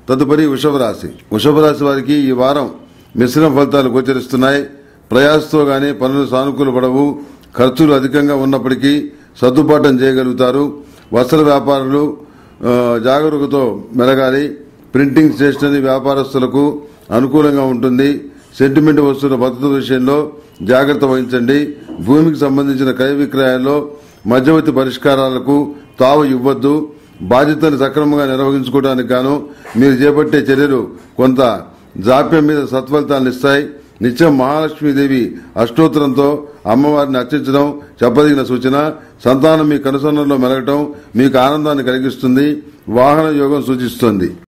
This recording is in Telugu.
తదుపరి వృషభ రాశి వృషభ రాశి వారికి ఈ వారం మిశ్రమ ఫలితాలు గోచరిస్తున్నాయి ప్రయాసతో గానీ పనులు సానుకూల పడవు ఖర్చులు అధికంగా ఉన్నప్పటికీ సర్దుబాటు చేయగలుగుతారు వస్త్ర వ్యాపారులు ఆ, జాగరూకతో మెలగాలి ప్రింటింగ్ స్టేషనరీ వ్యాపారస్తులకు అనుకూలంగా ఉంటుంది సెంటిమెంట్ వస్తువుల భద్రత విషయంలో జాగ్రత్త వహించండి భూమికి సంబంధించిన క్రయ విక్రయాల్లో మధ్యవర్తి పరిష్కారాలకు తావు ఇవ్వద్దు బాధ్యతలు సక్రమంగా నిర్వహించుకోవడానికి గాను మీరు చేపట్టే చర్యలు కొంత జాప్యం మీద సత్ఫలితాలను ఇస్తాయి నిత్యం మహాలక్ష్మీదేవి అష్టోత్తరంతో అమ్మవారిని అర్చించడం చెప్పదగిన సూచన సంతానం మీ కనుసన్నలో మెలగటం మీకు ఆనందాన్ని కలిగిస్తుంది వాహన యోగం సూచిస్తుంది